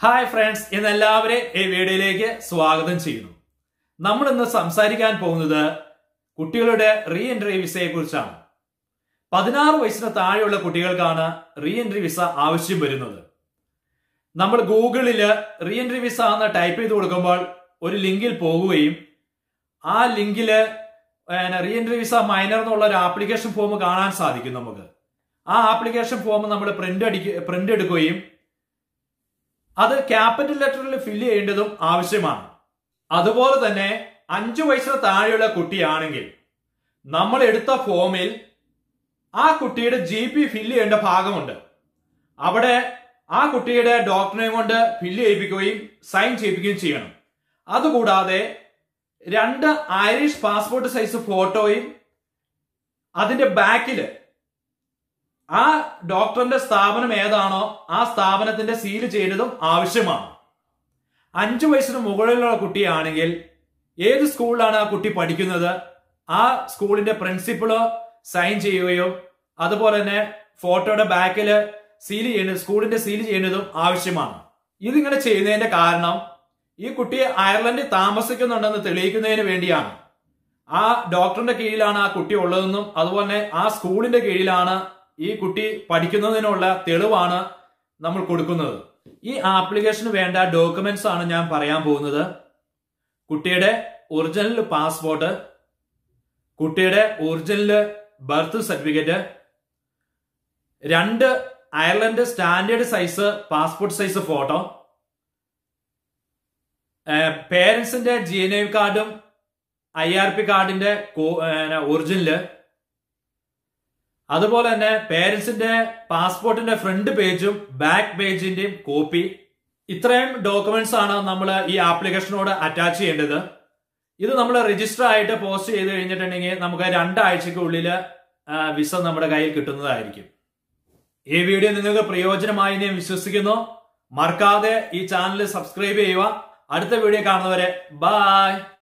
hi friends ഇന്ന് എല്ലാവരെയും ഈ വീഡിയോയിലേക്ക് സ്വാഗതം ചെയ്യുന്നു നമ്മൾ ഇന്ന് സംസാരിക്കാൻ പോകുന്നത് കുട്ടികളുടെ റീ എൻട്രി വിസയെ കുറിച്ചാണ് പതിനാറ് വയസ്സിന് താഴെയുള്ള കുട്ടികൾക്കാണ് റീ എൻട്രി വിസ ആവശ്യം വരുന്നത് നമ്മൾ ഗൂഗിളിൽ റീ എൻട്രി വിസ എന്ന് ടൈപ്പ് ചെയ്ത് കൊടുക്കുമ്പോൾ ഒരു ലിങ്കിൽ പോകുകയും ആ ലിങ്കില് റീ എൻട്രി വിസ മൈനർ എന്നുള്ള ഒരു ആപ്ലിക്കേഷൻ ഫോം കാണാൻ സാധിക്കും നമുക്ക് ആ ആപ്ലിക്കേഷൻ ഫോം നമ്മൾ പ്രിന്റ് അടിക്ക പ്രിന്റ് എടുക്കുകയും അത് ക്യാപിറ്റൽ ലെറ്ററിൽ ഫില്ല് ചെയ്യേണ്ടതും ആവശ്യമാണ് അതുപോലെ തന്നെ അഞ്ചു വയസ്സിന് താഴെയുള്ള കുട്ടിയാണെങ്കിൽ നമ്മൾ എടുത്ത ഫോമിൽ ആ കുട്ടിയുടെ ജി പി ഫില്ല് ചെയ്യേണ്ട ഭാഗമുണ്ട് അവിടെ ആ കുട്ടിയുടെ ഡോക്ടറെ കൊണ്ട് ഫില്ല് ചെയ്യിപ്പിക്കുകയും സൈൻ ചെയ്യിപ്പിക്കുകയും ചെയ്യണം അതുകൂടാതെ രണ്ട് ഐറിഷ് പാസ്പോർട്ട് സൈസ് ഫോട്ടോയും അതിന്റെ ബാക്കില് ആ ഡോക്ടറിന്റെ സ്ഥാപനം ഏതാണോ ആ സ്ഥാപനത്തിന്റെ സീൽ ചെയ്തതും ആവശ്യമാണ് അഞ്ചു വയസ്സിന് മുകളിലുള്ള കുട്ടിയാണെങ്കിൽ ഏത് സ്കൂളിലാണ് ആ കുട്ടി പഠിക്കുന്നത് ആ സ്കൂളിന്റെ പ്രിൻസിപ്പള് സൈൻ ചെയ്യുകയോ അതുപോലെ തന്നെ ഫോട്ടോയുടെ ബാക്കില് സീൽ ചെയ്യുന്നത് സ്കൂളിന്റെ സീൽ ചെയ്യുന്നതും ആവശ്യമാണ് ഇതിങ്ങനെ ചെയ്യുന്നതിന്റെ കാരണം ഈ കുട്ടി അയർലൻഡിൽ താമസിക്കുന്നുണ്ടെന്ന് തെളിയിക്കുന്നതിന് വേണ്ടിയാണ് ആ ഡോക്ടറിന്റെ കീഴിലാണ് ആ കുട്ടി ഉള്ളതെന്നും അതുപോലെ ആ സ്കൂളിന്റെ കീഴിലാണ് ഈ കുട്ടി പഠിക്കുന്നതിനുള്ള തെളിവാണ് നമ്മൾ കൊടുക്കുന്നത് ഈ ആപ്ലിക്കേഷന് വേണ്ട ഡോക്യുമെന്റ്സ് ആണ് ഞാൻ പറയാൻ പോകുന്നത് കുട്ടിയുടെ ഒറിജിനൽ പാസ്പോർട്ട് കുട്ടിയുടെ ഒറിജിനൽ ബർത്ത് സർട്ടിഫിക്കറ്റ് രണ്ട് Ireland standard size passport size photo പേരൻസിന്റെ ജി എൻ ഐ കാർഡും ഐ ആർ പി കാർഡിന്റെ ഒറിജിനല് അതുപോലെ തന്നെ പേരൻസിന്റെ പാസ്പോർട്ടിന്റെ ഫ്രണ്ട് പേജും ബാക്ക് പേജിന്റെയും കോപ്പി ഇത്രയും ഡോക്യുമെന്റ്സ് ആണ് നമ്മൾ ഈ ആപ്ലിക്കേഷനോട് അറ്റാച്ച് ചെയ്യേണ്ടത് ഇത് നമ്മൾ രജിസ്റ്റർ ആയിട്ട് പോസ്റ്റ് ചെയ്ത് കഴിഞ്ഞിട്ടുണ്ടെങ്കിൽ നമുക്ക് രണ്ടാഴ്ചക്കുള്ളിൽ വിസ നമ്മുടെ കയ്യിൽ കിട്ടുന്നതായിരിക്കും ഈ വീഡിയോ നിങ്ങൾക്ക് പ്രയോജനമായി ഞാൻ വിശ്വസിക്കുന്നു മറക്കാതെ ഈ ചാനൽ സബ്സ്ക്രൈബ് ചെയ്യുക അടുത്ത വീഡിയോ കാണുന്നവരെ ബായ്